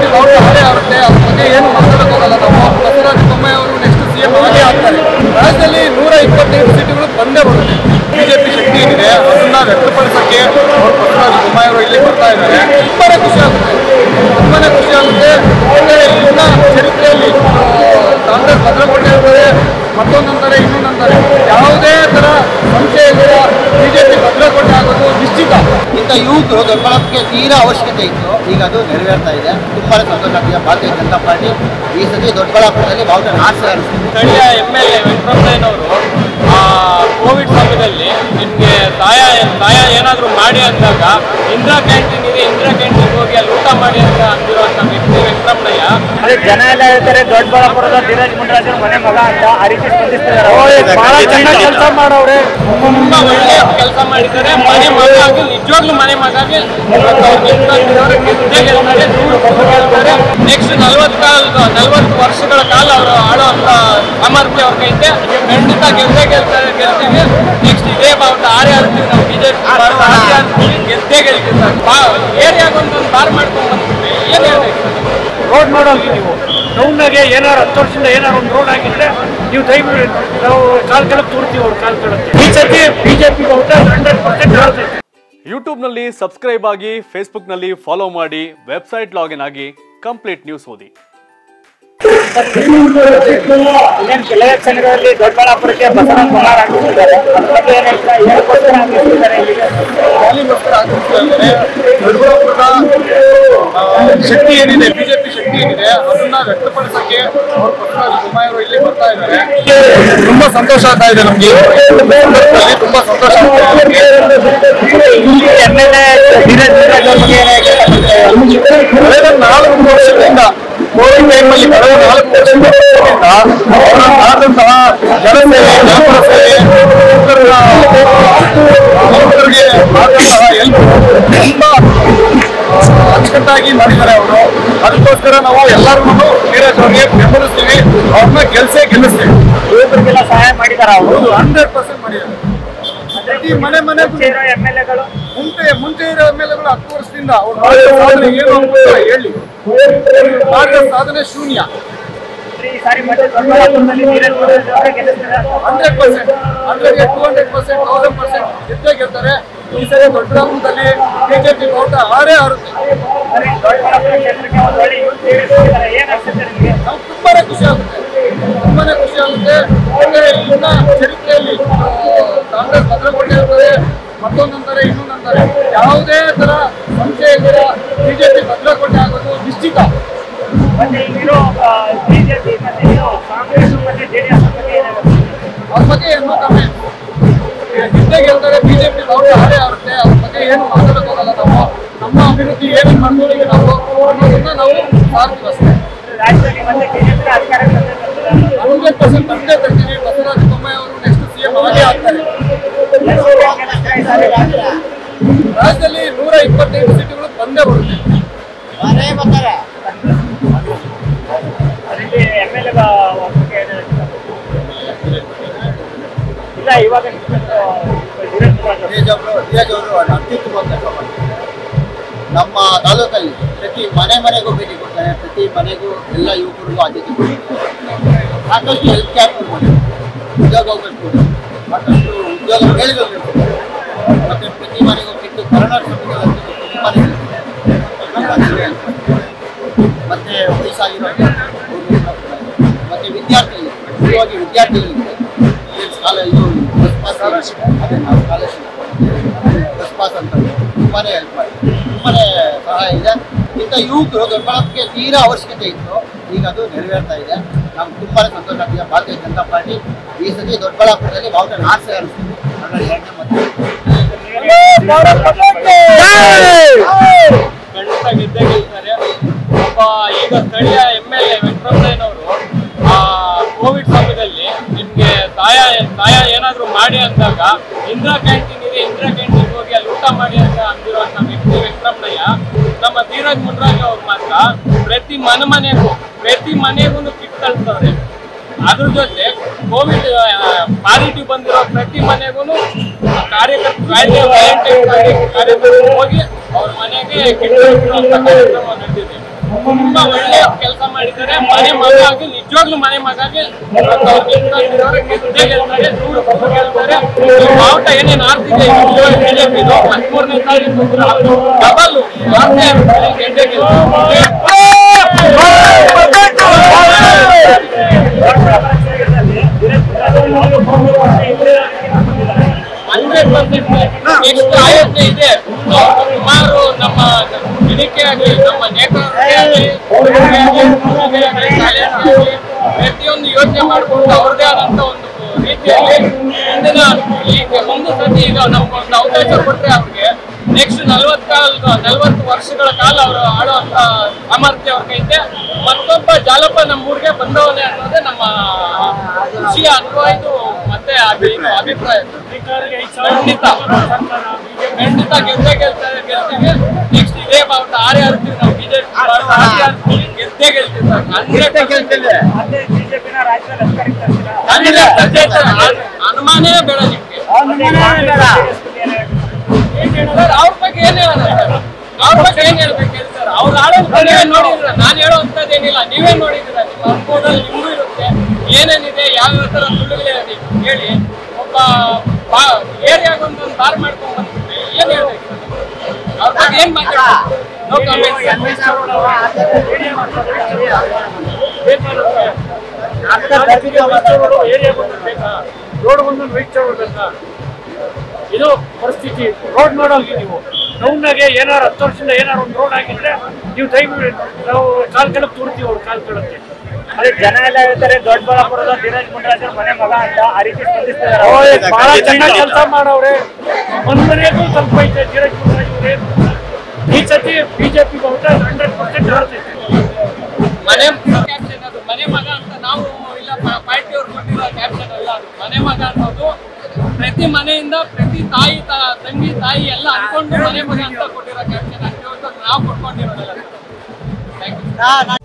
ಗೌಡ ಹಾರೇ ಆಗುತ್ತೆ ಅದ್ರ ಬಗ್ಗೆ ಏನು ಮಾತಾಡೋಕ್ಕಾಗಲ್ಲ ನಾವು ಬಸವರಾಜ ಬೊಮ್ಮಾಯಿ ಅವರು ನೆಕ್ಸ್ಟ್ ಸಿ ಎಂ ಆಗೇ ಆಗ್ತಾರೆ ರಾಜ್ಯದಲ್ಲಿ ನೂರ ಇಪ್ಪತ್ತೈದು ಸೀಟುಗಳು ಬಂದೇ ಬರುತ್ತೆ ಬಿಜೆಪಿ ಶಕ್ತಿ ಏನಿದೆ ಅದನ್ನ ವ್ಯಕ್ತಪಡಿಸಕ್ಕೆ ಅವರು ಬಸವರಾಜ ಬೊಮ್ಮಾಯಿ ಅವರು ಇಲ್ಲಿ ಬರ್ತಾ ಇದ್ದಾರೆ ತುಂಬಾನೇ ಖುಷಿ ಆಗುತ್ತೆ ತುಂಬಾನೇ ಖುಷಿ ಆಗುತ್ತೆ ಮತ್ತೆ ಇನ್ನ ಚರಿತ್ರೆಯಲ್ಲಿ ಆ, ಕಾಂಗ್ರೆಸ್ ಭದ್ರಕೋಟೆ ಇರ್ತದೆ ಮತ್ತೊಂದಂತಾರೆ ಇನ್ನೊಂದಂತಾರೆ ಯಾವುದೇ ತರ ಸಂಶಯ ಇಲ್ಲ ಬಿಜೆಪಿ ಭದ್ರಕೋಟೆ ಆಗೋದು ನಿಶ್ಚಿತ ಇಂಥ ಯುವಕರು ದೊಡ್ಡಬಳ್ಳಾಪುರಕ್ಕೆ ತೀರಾ ಅವಶ್ಯಕತೆ ಇತ್ತು ಈಗ ಅದು ನೆರವೇರ್ತಾ ಇದೆ ತುಂಬಾ ಸಂತೋಷ ಆಗ್ತಿದೆ ಭಾರತೀಯ ಜನತಾ ಪಾರ್ಟಿ ಈ ಸತಿ ದೊಡ್ಡಬಳ್ಳಾಪುರದಲ್ಲಿ ಬಾವುಟ ನಾಡ್ಸ ಸ್ಥಳೀಯ ಎಮ್ ಎಲ್ ಎ ವೆಂಕಟರಾಮಯ್ಯನವರು ಕೋವಿಡ್ ಸಮಯದಲ್ಲಿ ನಿಮಗೆ ಸಹಾಯ ಸಹಾಯ ಏನಾದರೂ ಮಾಡಿ ಅಂದಾಗ ಇಂದಿರಾ ಕ್ಯಾಂಟೀನ್ ಇದೆ ಇಂದಿರಾ ಕ್ಯಾಂಟೀನ್ ಹೋಗಿ ಅಲ್ಲಿ ಊಟ ಮಾಡಿ ಅಂತ ಅಂದಿರುವಂಥ ವ್ಯಕ್ತಿ ವೆಂಕಟರಮಣಯ್ಯ ಅದೇ ಜನ ಎಲ್ಲ ಹೇಳ್ತಾರೆ ದೊಡ್ಡಬಳ್ಳಾಪುರದ ಧೀರಜ್ ಮುನ್ರಾಜ್ ಮನೆ ಮಗ ಅಂತ ಆ ರೀತಿ ಸ್ಪಂದಿಸ್ತಿದ್ದಾರೆ ಬಹಳ ಚೆನ್ನಾಗಿ ಕೆಲಸ ಮಾಡವ್ರೆ ತುಂಬಾ ಒಳ್ಳೆ ಕೆಲಸ ಮಾಡಿದ್ದಾರೆ ಮನೆ ಮಗ ಆಗಿ ನಿಜವಾಗ್ಲೂ ಮನೆ ಮಗ ಆಗಿ ಇವತ್ತು ಅವ್ರು ನಿಂತ್ಕೊಂಡಿದ್ದಾರೆ, ಗೆದ್ದೇ ಗೆಲ್ತಾರೆ ನೂರು ಪಟ್ಟು ಗೆಲ್ತಾರೆ ನೆಕ್ಸ್ಟ್ ನಲ್ವತ್ತು ಕಾಲ ನಲ್ವತ್ತು ವರ್ಷಗಳ ಕಾಲ ಅವರು ಆಳುವಂತ ಸಾಮರ್ಥ್ಯ ಅವ್ರ ಕೈತೆ ಖಂಡಿತ ಗೆದ್ದೇ ಗೆಲ್ತಾರೆ ಗೆಲ್ತೀವಿ ನೆಕ್ಸ್ಟ್ ಇದೇ ಬಾವುಟ ಆರೇ ಆಡ್ತೀವಿ ನಾವು ಬಿಜೆಪಿ ಆರೇ ಆಡ್ತೀವಿ ಗೆದ್ದೇ ಗೆಲ್ತೀವಿ ಸರ್ ಬಾ ಏರಿಯಾಗೊಂದೊಂದು ಬಾರ್ ಮಾಡ್ಕೊಂಡು ಬಂದ್ಬಿಟ್ವಿ ಏನು ಹೇಳ್ಬೇಕು ರೋಡ್ ಮಾಡೋಗಿ ನೀವು ಟೌನ್ನಾಗೆ ಏನಾರು ಹತ್ತು ವರ್ಷದಿಂದ ಏನಾರು ಒಂದು ರೋಡ್ ಆಗಿದ್ರೆ ನೀವು ದಯವಿಟ್ಟು ನಾವು ಕಾಲ್ ಕೆಳಗೆ ತೋರ್ತೀವಿ ಅವ್ರು ಕಾಲ್ ಕೆಳಕ್ಕೆ ಈ ಸತಿ ಬಿಜೆಪಿ ಬಹುತ ಹಂಡ್ರೆಡ್ ಪರ್ಸೆಂಟ್ ಹೇಳ್ತೈತೆ ಯೂಟ್ಯೂಬ್ನಲ್ಲಿ ಸಬ್ಸ್ಕ್ರೈಬ್ ಆಗಿ ಫೇಸ್ಬುಕ್ನಲ್ಲಿ ಫಾಲೋ ಮಾಡಿ ವೆಬ್ಸೈಟ್ ಲಾಗಿನ್ ಆಗಿ ಕಂಪ್ಲೀಟ್ ನ್ಯೂಸ್ ಓದಿ ಇನ್ನೇನು ಕೆಲವೇ ಕ್ಷಣಗಳಲ್ಲಿ ದೊಡ್ಡಬಳ್ಳಾಪುರಕ್ಕೆ ಬಸವರಾಜ ಬೊಮ್ಮಾಯಿ ಆಗಿದ್ದಾರೆ ಅದ್ರ ಬಗ್ಗೆ ಏನ್ ಹೇಳ್ತೀರಾ? ಏನಕ್ಕೋಸ್ಕರ ಆಗಿರ್ತಾರೆ ಇಲ್ಲಿಗೆ ರ್ಯಾಲಿಗೋಸ್ಕರ ಆಗ್ತಿದ್ದಾರೆ ಯಡಿಯೂರಪ್ಪನ ಆ, ಶಕ್ತಿ ಏನಿದೆ ಬಿಜೆಪಿ ಶಕ್ತಿ ಏನಿದೆ ಅದನ್ನ ವ್ಯಕ್ತಪಡಿಸಕ್ಕೆ ಅವರು ಬಸವರಾಜ ಬೊಮ್ಮಾಯಿ ಅವರು ಇಲ್ಲಿ ಬರ್ತಾ ಇದ್ದಾರೆ ತುಂಬಾ ಸಂತೋಷ ಆಗ್ತಾ ಇದೆ ನಮ್ಗೆ ಈ ಸಂದರ್ಭದಲ್ಲಿ ತುಂಬಾ ಸಂತೋಷ ಆಗ್ತಾ ಇದೆ ನಮ್ಗೆ. ಇಲ್ಲಿ M L A Dheeraj Munraj ಅವ್ರ ಬಗ್ಗೆ ಏನ್ ಹೇಳ್ತೀರಾ? ಕಳೆದ ನಾಲ್ಕು ವರ್ಷದಿಂದ ಕೋವಿಡ್ ಟೈಮಲ್ಲಿ ಕಳೆದ ನಾಲ್ಕು ವರ್ಷದಿಂದ ಅವರ ಆದಂತಹ ಜನಸೇವೆ ಜನಪರ ಸೇವೆ ಯುವಕರ ಯುವಕರಿಗೆ ಆದಂತಹ ಹೆಲ್ಪ್ ತುಂಬಾ ಅಚ್ಚುಕಟ್ಟಾಗಿ ಮಾಡಿದ್ದಾರೆ ಅವರು ಅದಕ್ಕೋಸ್ಕರ ನಾವು ಎಲ್ಲರೂ ನೀರಜ್ ಅವರಿಗೆ ಬೆಂಬಲಿಸ್ತೀವಿ ಅವ್ರನ್ನ ಗೆಲ್ಸೇ ಗೆಲ್ಲಿಸ್ತೀವಿ ಯುವಕರಿಗೆಲ್ಲ ಸಹಾಯ ಮಾಡಿದಾರ ಅವರು ಹೌದು ಹಂಡ್ರೆಡ್ ಪರ್ಸೆಂಟ್ ಮಾಡಿದ್ದಾರೆ ಪ್ರತಿ ಮನೆ ಮನೆ ಎಮ್ ಎಲ್ ಎಗಳು ಮುಂಚೆ ಮುಂಚೆ ಇರೋ ಎಮ್ಮೆಲ್ಲೆಗಳು ಹತ್ತು ವರ್ಷದಿಂದ ಅವ್ರು ಮಾಡಿದ ಸಾಧನೆ ಏನು ಅಂತ ಹೇಳಿ ಮಾಡಿದ ಸಾಧನೆ ಶೂನ್ಯ ಈ ಸಾರಿ ಮತ್ತೆ ದೊಡ್ಡಬಳ್ಳಾಪುರದಲ್ಲಿ ಧೀರಜ್ ಮುನ್ರಾಜ್ ಅವರೇ ಗೆಲ್ಲಿಸ್ತಾರೆ hundred percent hundred two hundred percent thousand percent ಗೆದ್ದೇ ಗೆಲ್ತಾರೆ ಈ ಸರಿ ದೊಡ್ಡಬಳ್ಳಾಪುರದಲ್ಲಿ ಬಿಜೆಪಿ ಓಟ ಆರೇ ಆರುತ್ತೆ ಬರೀ ದೊಡ್ಡಬಳ್ಳಾಪುರ ಕ್ಷೇತ್ರಕ್ಕೆ ಒಂದು ಒಳ್ಳೆ ಯೂತ್ ಸೇರಿಸ್ತಿದ್ದಾರೆ ಏನ್ ಅನ್ಸುತ್ತೆ ನಿಮಗೆ ನಮ್ಗೆ ತುಂಬಾನೇ ಖುಷಿ ಆಗುತ್ತೆ ತುಂಬಾನೇ ಖುಷಿ ಆಗುತ್ತೆ ಯಾಕಂದ್ರೆ ಇನ್ನ ಚರಿತ್ರೆಯಲ್ಲಿ ಆ, ಕಾಂಗ್ರೆಸ್ ಭದ್ರಕೋಟೆ ಇರ್ತದೆ ಮತ್ತೊಂದಂತಾರೆ ಇನ್ನೊಂದಂತಾರೆ ಯಾವುದೇ ತರ ಸಂಶಯ ಇಲ್ಲ ಬಿಜೆಪಿ ಭದ್ರಕೋಟೆ ಆಗೋದು ನಿಶ್ಚಿತ ಮತ್ತೆ ಈಗಿರೋ ಬಿಜೆಪಿ ಮತ್ತೆ ಇದು ಕಾಂಗ್ರೆಸ್ ಮತ್ತೆ ಜೆಡಿಎಸ್ ಬಗ್ಗೆ ಏನ್ ಹೇಳ್ತೀರಾ? ಅವ್ರ ಬಗ್ಗೆ ಏನು ಕಮ್ಮಿ ಗೆದ್ದೇ ಗೆಲ್ತಾರೆ ಬಿಜೆಪಿ ಅವ್ರು ಹಾರೇ ಆಗುತ್ತೆ ಅದ್ರ ಬಗ್ಗೆ ಏನು ಮಾತಾಡೋಕ್ಕಾಗಲ್ಲ ನಾವು ನಮ್ಮ ಅಭಿವೃದ್ಧಿ ಏನೇನು ಮಾಡ್ಕೊಂಡಿವಿ ನಾವು ಅನ್ನೋದನ್ನ ನಾವು ಸಾರ್ತೀವಿ ಅಷ್ಟೇ ರಾಜ್ಯದಲ್ಲಿ ಮತ್ತೆ ಬಿಜೆಪಿ ಅಧಿಕಾರಕ್ಕೆ ಬಂದಿದ್ದಾರೆ. ಹಂಡ್ರೆಡ್ ಪರ್ಸೆಂಟ್ ತಂದೆ ತರ್ತೀವಿ ಬಸವರಾಜ ಬೊಮ್ಮಾಯಿ ಅವರು ನೆಕ್ಸ್ಟ್ ಸಿ ಎಂ ಆಗೇ ಆಗ್ತಾರೆ ಈ ಸಾರಿ ರಾಜ್ಯ ರಾಜ್ಯದಲ್ಲಿ ನೂರ ಇಪ್ಪತ್ತೈದು ಸೀಟುಗಳು ಬಂದೇ ಬರುತ್ತೆ ಅದರಲ್ಲಿ ಎಮ್ ಎಲ್ ಎ ಬಗ್ಗೆ ಏನ್ ಹೇಳ್ತೀರಾ? ಇಲ್ಲ ಇವಾಗ ಧೀರಜ್ ಮುನ್ರಾಜ್ ಅವರು. ಧೀರಜ್ ಅವರು ಧೀರಜ್ ಅವರು ಅತ್ಯುತ್ತಮ ಕೆಲಸ ಮಾಡ್ತಾರೆ ನಮ್ಮ ತಾಲೂಕಲ್ಲಿ ಪ್ರತಿ ಮನೆ ಮನೆಗೂ ಭೇಟಿ ಕೊಡ್ತಾರೆ ಪ್ರತಿ ಮನೆಗೂ ಎಲ್ಲ ಯುವಕರಿಗೂ ಆದ್ಯತೆ ಕೊಡ್ತಾರೆ ಸಾಕಷ್ಟು ಹೆಲ್ತ್ ಕ್ಯಾಂಪ್ ಕೊಡ್ತಾರೆ ಉದ್ಯೋಗಾವಕಾಶ ಕೊಡ್ತಾರೆ ಸಾಕಷ್ಟು ಉದ್ಯೋಗ ಮೇಳಗಳು ನಡೆಸ್ತಾರೆ ಮತ್ತೆ ಪ್ರತಿ ಮನೆಗೂ ಬಿಟ್ಟು ಕರೋನಾ ಸಮಯದಲ್ಲಂತೂ ತುಂಬಾನೇ ಮತ್ತೆ ವಯಸ್ಸಾಗಿರೋ ಮತ್ತೆ ವಿದ್ಯಾರ್ಥಿಗಳು ಮುಖ್ಯವಾಗಿ ವಿದ್ಯಾರ್ಥಿಗಳಿಗೆ ಈ ಸಾಲ ಇದು ಬಸ್ ಪಾಸ್ ಅದೇ ನಾವು ಸ್ಕಾಲರ್ಶಿಪ್ ಬಸ್ ಪಾಸ್ ಅಂತ ತುಂಬಾನೇ ಹೆಲ್ಪ್ ಮಾಡಿ ತುಂಬಾನೇ ಸಹಾಯ ಇದೆ ಇಂಥ ಯುವಕರು ದೊಡ್ಡಬಳ್ಳಾಪುರಕ್ಕೆ ತೀರಾ ಅವಶ್ಯಕತೆ ಇತ್ತು ಈಗ ಅದು ನೆರವೇರ್ತಾ ಇದೆ ನಮ್ಗೆ ತುಂಬಾನೇ ಸಂತೋಷ ಆಗ್ತಿದೆ ಭಾರತೀಯ ಜನತಾ ಪಾರ್ಟಿ ಈ ಸತಿ ದೊಡ್ಡಬಳ್ಳಾಪುರದಲ್ಲಿ ಬಾವುಟ ನಾಡ್ಸೇ ಹರಿಸ್ತೀವಿ ಅದರಲ್ಲಿ ಎರಡನೇ ಮತ್ತೆ ಖಂಡಿತ ಗೆದ್ದೇ ಗೆಲ್ತಾರೆ ಒಬ್ಬ ಈಗ ಸ್ಥಳೀಯ ಎಮ್ ಎಲ್ ಎ ವೆಂಕಟರಮಣಯ್ಯನವರು ಕೋವಿಡ್ ಸಮಯದಲ್ಲಿ ನಿಮಗೆ ಸಹಾಯ ಸಹಾಯ ಏನಾದರೂ ಮಾಡಿ ಅಂದಾಗ ಇಂದಿರಾ ಕ್ಯಾಂಟೀನ್ ಇದೆ ಇಂದಿರಾ ಕ್ಯಾಂಟೀನ್ ಹೋಗಿ ಅಲ್ಲಿ ಊಟ ಮಾಡಿ ಅಂತ ಅಂದಿರುವಂಥ ವ್ಯಕ್ತಿ ವೆಂಕಟರಮಣಯ್ಯ ನಮ್ಮ ಧೀರಜ್ ಮುನ್ರಾಜ್ ಅವ್ರು ಮಾತ್ರ ಪ್ರತಿ ಮನೆ ಮನೆಗೂ ಪ್ರತಿ ಮನೆಗೂ ಕಿಟ್ ಕಳಿಸ್ತವ್ರೆ ಅದ್ರ ಜೊತೆ ಕೋವಿಡ್ ಪಾಸಿಟಿವ್ ಬಂದಿರೋ ಪ್ರತಿ ಮನೆಗೂ ಕಾರ್ಯಕರ್ತರು ರಾಜ್ಯ ವ್ಯಾಲೆಂಟೈನ್ ಕಾರ್ಯಕರ್ತರು ಹೋಗಿ ಅವ್ರ ಮನೆಗೆ ಕಿಟ್ ಕಳಿಸುವಂತ ಕಾರ್ಯಕ್ರಮ ನಡೆದಿದೆ ತುಂಬಾ ಒಳ್ಳೆ ಕೆಲಸ ಮಾಡಿದ್ದಾರೆ ಮನೆ ಮಗ ಆಗಿ ನಿಜವಾಗ್ಲೂ ಮನೆ ಮಗ ಆಗಿ ಗೆದ್ದೇ ಗೆಲ್ತಾರೆ ನೂರು ಪಟ್ಟು ಗೆಲ್ತಾರೆ ಈ ಬಾವುಟ ಏನೇನು ಆಗ್ತಿದೆ ಬಿಜೆಪಿದು ಹದಿಮೂರನೇ ತಾರೀಕು ಡಬಲ್ ಆಗ್ತಾ ಇರುತ್ತೆ ಗೆದ್ದೇ ಹಂಡ್ರೆಡ್ ಪರ್ಸೆಂಟ್ ನೆಕ್ಸ್ಟ್ ಆಯೋಜನೆ ಇದೆ ಇನ್ನು ಸುಮಾರು ನಮ್ಮ ಇದಕ್ಕೆ ಆಗಲಿ ನಮ್ಮ ನೇತಾರರಿಗೆ ಆಗಲಿ ಅವ್ರಿಗೆ ಆಗ್ಲಿ, ಅವ್ರಿಗೆ ಆಗ್ಲಿ, ಶಾಲೆಗೆ ಆಗ್ಲಿ, ಪ್ರತಿಯೊಂದು ಯೋಚನೆ ಮಾಡಿಕೊಂಡು ಅವ್ರದೇ ಆದಂತ ಒಂದು ರೀತಿಯಲ್ಲಿ ಮುಂದಿನ ಈಗ ಒಂದು ಸತಿ ಈಗ ನಮ್ಗೊಂದು ಅವಕಾಶ ಕೊಟ್ರೆ ಅವ್ರಿಗೆ ನೆಕ್ಸ್ಟ್ ನಲ್ವತ್ ಕಾಲ ನಲ್ವತ್ತು ವರ್ಷಗಳ ಕಾಲ ಅವರು ಆಳುವಂತ ಸಾಮರ್ಥ್ಯ ಅವ್ರಿಗೆ ಐತೆ ಮತ್ತೊಬ್ಬ ಜಾಲಪ ನಮ್ಮೂರಿಗೆ ಬಂದವನೇ ಅನ್ನೋದೇ ನಮ್ಮ ಖುಷಿಯ ಅನುಭವ ಇದು ಮತ್ತೆ ಅದು ಇದು ಅಭಿಪ್ರಾಯ ಖಂಡಿತ ಖಂಡಿತ ಗೆದ್ದೇ ಗೆಲ್ತಾರೆ ಗೆಲ್ತೀವಿ ನೆಕ್ಸ್ಟ್ ಇದೇ ಬಾವುಟ ಆರೇ ಆಡ್ತೀವಿ ನಾವು ಬಿಜೆಪಿ ಬಾವುಟ ಆರೇ ಆಡ್ತೀವಿ ಗೆದ್ದೇ ಗೆಲ್ತೀವಿ ಸರ್ ಹಂಡ್ರೆಡ್ ಹಂಡ್ರೆಡ್ ಅನುಮಾನೇ ಬೇಡ ನಿಮ್ಗೆ ಸರ್ ಅವ್ರ ಬಗ್ಗೆ ಏನ್ ಹೇಳೋಣ ಸರ್ ಅವ್ರ ಬಗ್ಗೆ ಏನ್ ಹೇಳ್ಬೇಕು ಹೇಳಿ ಸರ್ ಅವ್ರು ಆಡೋದ್ ನೀವೇ ನೋಡಿದ್ರ ನಾನು ಹೇಳೋಂಥದ್ದೇನಿಲ್ಲ ನೀವೇ ನೋಡಿದಿರ ನಿಮ್ಮ ಅನುಭವದಲ್ಲಿ ನಿಮಗೂ ಇರುತ್ತೆ ಏನೇನಿದೆ ಯಾವ ಯಾವ ತರ ಸುಳ್ಳುಗಳಿದೆ ಹೇಳಿ ಒಬ್ಬ ಏರಿಯಾಗ ಒಂದೊಂದು ಬಾರ್ ಮಾಡ್ಕೊಂಡ್ ಬಂದ್ಬಿಟ್ರೆ ಏನ್ ಹೇಳ್ಬೇಕು ಸರ್ ನೀವು? ಅವ್ರ ಬಗ್ಗೆ ಏನ್ ಮಾತಾಡ್ಬೇಕು ನೋ ಕಾಮೆಂಟ್ಸ್ ರೋಡ್ ಒಂದು ವೀಕ್ಷಣೆ ಬೇಕಾ ಇದು ಪರಿಸ್ಥಿತಿ ರೋಡ್ ನೋಡೋಗಿ ನೀವು ಟೌನ್ನಾಗೆ ಏನಾರು ಹತ್ತು ವರ್ಷದಿಂದ ಏನಾರು ಒಂದು ರೋಡ್ ಆಗಿದ್ರೆ ನೀವು ದಯವಿಟ್ಟು ನಾವು ಕಾಲ್ ಕೆಳಗೆ ತೋರ್ತೀವಿ ಅವ್ರು ಕಾಲ್ ಕೆಳಕ್ಕೆ ಅದೇ ಜನ ಎಲ್ಲ ಹೇಳ್ತಾರೆ ದೊಡ್ಡಬಳ್ಳಾಪುರದ ಧೀರಜ್ ಗುಂಡರಾಜ್ ಮನೆ ಮಗ ಅಂತ ಆ ರೀತಿ ಸ್ಪಂದಿಸ್ತಿದ್ದಾರೆ ಓ, ಬಹಳ ಚೆನ್ನಾಗಿ ಕೆಲಸ ಮಾಡವ್ರೆ ಒಂದ್ ಮನೆಗೂ ಸ್ವಲ್ಪ ಐತೆ ಧೀರಜ್ ಗುಂಡರಾಜ್ ಅವ್ರೆ. ಈ ಸತಿ ಬಿಜೆಪಿ ಬಹುತ ಹಂಡ್ರೆಡ್ ಪರ್ಸೆಂಟ್ ಆಡ್ತೈತೆ ಮನೆ ಕ್ಯಾಪ್ಷನ್ ಅದು ಮನೆ ಮಗ ಅಂತ ನಾವು ಇಲ್ಲ ಪಾರ್ಟಿ ಅವ್ರು ಕೊಟ್ಟಿರೋ ಕ್ಯಾಪ್ಷನ್ ಅಲ್ಲ ಅದು ಮನೆ ಮಗ ಅನ್ನೋದು ಪ್ರತಿ ಮನೆಯಿಂದ ಪ್ರತಿ ತಾಯಿ ತ- ತಂಗಿ ತಾಯಿ ಎಲ್ಲ ಅನ್ಕೊಂಡು ಮನೆ ಮಗ ಅಂತ ಕೊಟ್ಟಿರೋ ಕ್ಯಾಪ್ಷನ್ ಅಂತ ನಾವು ಕೊಟ್ಕೊಂಡಿರೋದಲ್ಲ ಥ್ಯಾಂಕ್ ಯು